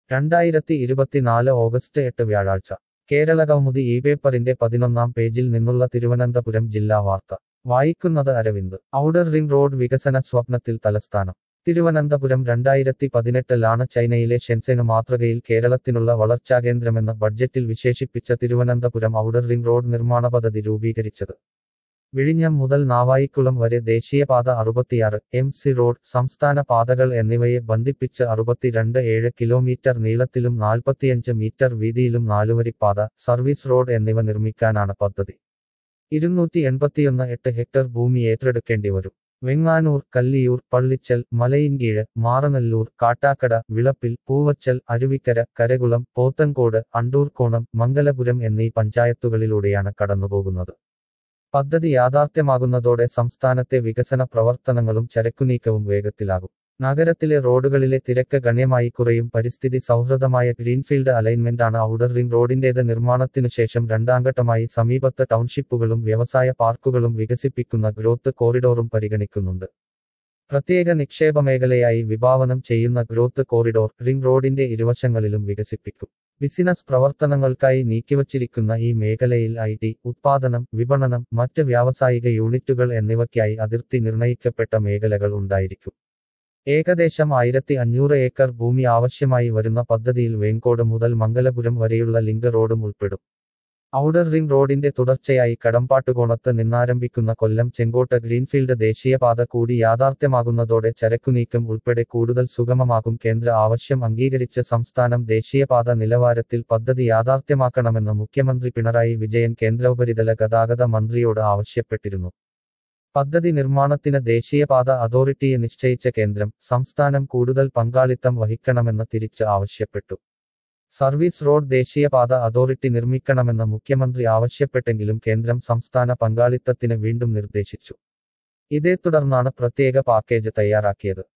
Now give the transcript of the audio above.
രണ്ടായിരത്തി ഇരുപത്തിനാല് ഓഗസ്റ്റ് എട്ട് വ്യാഴാഴ്ച കേരള കൗമുദി ഈ പേപ്പറിന്റെ പതിനൊന്നാം പേജിൽ നിന്നുള്ള തിരുവനന്തപുരം ജില്ലാ വാർത്ത വായിക്കുന്നത് അരവിന്ദ് ഔട്ടർ റിംഗ് റോഡ് വികസന സ്വപ്നത്തിൽ തലസ്ഥാനം തിരുവനന്തപുരം രണ്ടായിരത്തി പതിനെട്ടിലാണ് ചൈനയിലെ ഷെൻസെന് മാതൃകയിൽ കേരളത്തിനുള്ള വളർച്ചാകേന്ദ്രമെന്ന് ബഡ്ജറ്റിൽ വിശേഷിപ്പിച്ച തിരുവനന്തപുരം ഔട്ടർ റിംഗ് റോഡ് നിർമ്മാണ പദ്ധതി രൂപീകരിച്ചത് വിഴിഞ്ഞം മുതൽ നാവായിക്കുളം വരെ ദേശീയപാത അറുപത്തിയാറ് എം സി റോഡ് സംസ്ഥാന പാതകൾ എന്നിവയെ ബന്ധിപ്പിച്ച് അറുപത്തിരണ്ട് ഏഴ് കിലോമീറ്റർ നീളത്തിലും നാൽപ്പത്തിയഞ്ച് മീറ്റർ വീതിയിലും നാലുവരിപ്പാത സർവീസ് റോഡ് എന്നിവ നിർമ്മിക്കാനാണ് പദ്ധതി ഇരുന്നൂറ്റി എൺപത്തിയൊന്ന് എട്ട് ഹെക്ടർ ഭൂമി ഏറ്റെടുക്കേണ്ടി വരും വെങ്ങാനൂർ കല്ലിയൂർ പള്ളിച്ചൽ മലയിൻകീഴ് മാറനല്ലൂർ കാട്ടാക്കട വിളപ്പിൽ പൂവച്ചൽ അരുവിക്കര കരകുളം പോത്തൻകോട് അണ്ടൂർക്കോണം മംഗലപുരം എന്നീ പഞ്ചായത്തുകളിലൂടെയാണ് കടന്നുപോകുന്നത് പദ്ധതി യാഥാർത്ഥ്യമാകുന്നതോടെ സംസ്ഥാനത്തെ വികസന പ്രവർത്തനങ്ങളും ചരക്കുനീക്കവും വേഗത്തിലാകും നഗരത്തിലെ റോഡുകളിലെ തിരക്ക് ഗണ്യമായി കുറയും പരിസ്ഥിതി സൗഹൃദമായ ഗ്രീൻഫീൽഡ് അലൈൻമെന്റാണ് ഔട്ടർ റിംഗ് റോഡിന്റേത് നിർമ്മാണത്തിനു ശേഷം രണ്ടാംഘട്ടമായി സമീപത്തെ ടൗൺഷിപ്പുകളും വ്യവസായ പാർക്കുകളും വികസിപ്പിക്കുന്ന ഗ്രോത്ത് കോറിഡോറും പരിഗണിക്കുന്നുണ്ട് പ്രത്യേക നിക്ഷേപ മേഖലയായി വിഭാവനം ചെയ്യുന്ന ഗ്രോത്ത് കോറിഡോർ റിംഗ് റോഡിന്റെ ഇരുവശങ്ങളിലും വികസിപ്പിക്കും ബിസിനസ് പ്രവർത്തനങ്ങൾക്കായി നീക്കിവച്ചിരിക്കുന്ന ഈ മേഖലയിൽ ഐ ടി ഉത്പാദനം വിപണനം മറ്റ് വ്യാവസായിക യൂണിറ്റുകൾ എന്നിവയ്ക്കായി അതിർത്തി നിർണയിക്കപ്പെട്ട മേഖലകൾ ഉണ്ടായിരിക്കും ഏകദേശം ആയിരത്തി അഞ്ഞൂറ് ഏക്കർ ഭൂമി ആവശ്യമായി വരുന്ന പദ്ധതിയിൽ വേങ്കോട് മുതൽ മംഗലപുരം വരെയുള്ള ലിങ്ക് റോഡും ഉൾപ്പെടും ഔട്ടർ റിംഗ് റോഡിന്റെ തുടർച്ചയായി കടമ്പാട്ടുകോണത്ത് നിന്നാരംഭിക്കുന്ന കൊല്ലം ചെങ്കോട്ട ഗ്രീൻഫീൽഡ് ദേശീയപാത കൂടി യാഥാർത്ഥ്യമാകുന്നതോടെ ചരക്കുനീക്കം ഉൾപ്പെടെ കൂടുതൽ സുഗമമാകും കേന്ദ്ര ആവശ്യം അംഗീകരിച്ച് സംസ്ഥാനം ദേശീയപാത നിലവാരത്തിൽ പദ്ധതി യാഥാർത്ഥ്യമാക്കണമെന്ന് മുഖ്യമന്ത്രി പിണറായി വിജയൻ കേന്ദ്ര ഉപരിതല ഗതാഗത മന്ത്രിയോട് ആവശ്യപ്പെട്ടിരുന്നു പദ്ധതി നിർമ്മാണത്തിന് ദേശീയപാത അതോറിറ്റിയെ നിശ്ചയിച്ച കേന്ദ്രം സംസ്ഥാനം കൂടുതൽ പങ്കാളിത്തം വഹിക്കണമെന്ന് തിരിച്ച് ആവശ്യപ്പെട്ടു സർവീസ് റോഡ് ദേശീയപാത അതോറിറ്റി നിർമ്മിക്കണമെന്ന് മുഖ്യമന്ത്രി ആവശ്യപ്പെട്ടെങ്കിലും കേന്ദ്രം സംസ്ഥാന പങ്കാളിത്തത്തിന് വീണ്ടും നിർദ്ദേശിച്ചു ഇതേ തുടർന്നാണ് പ്രത്യേക പാക്കേജ് തയ്യാറാക്കിയത്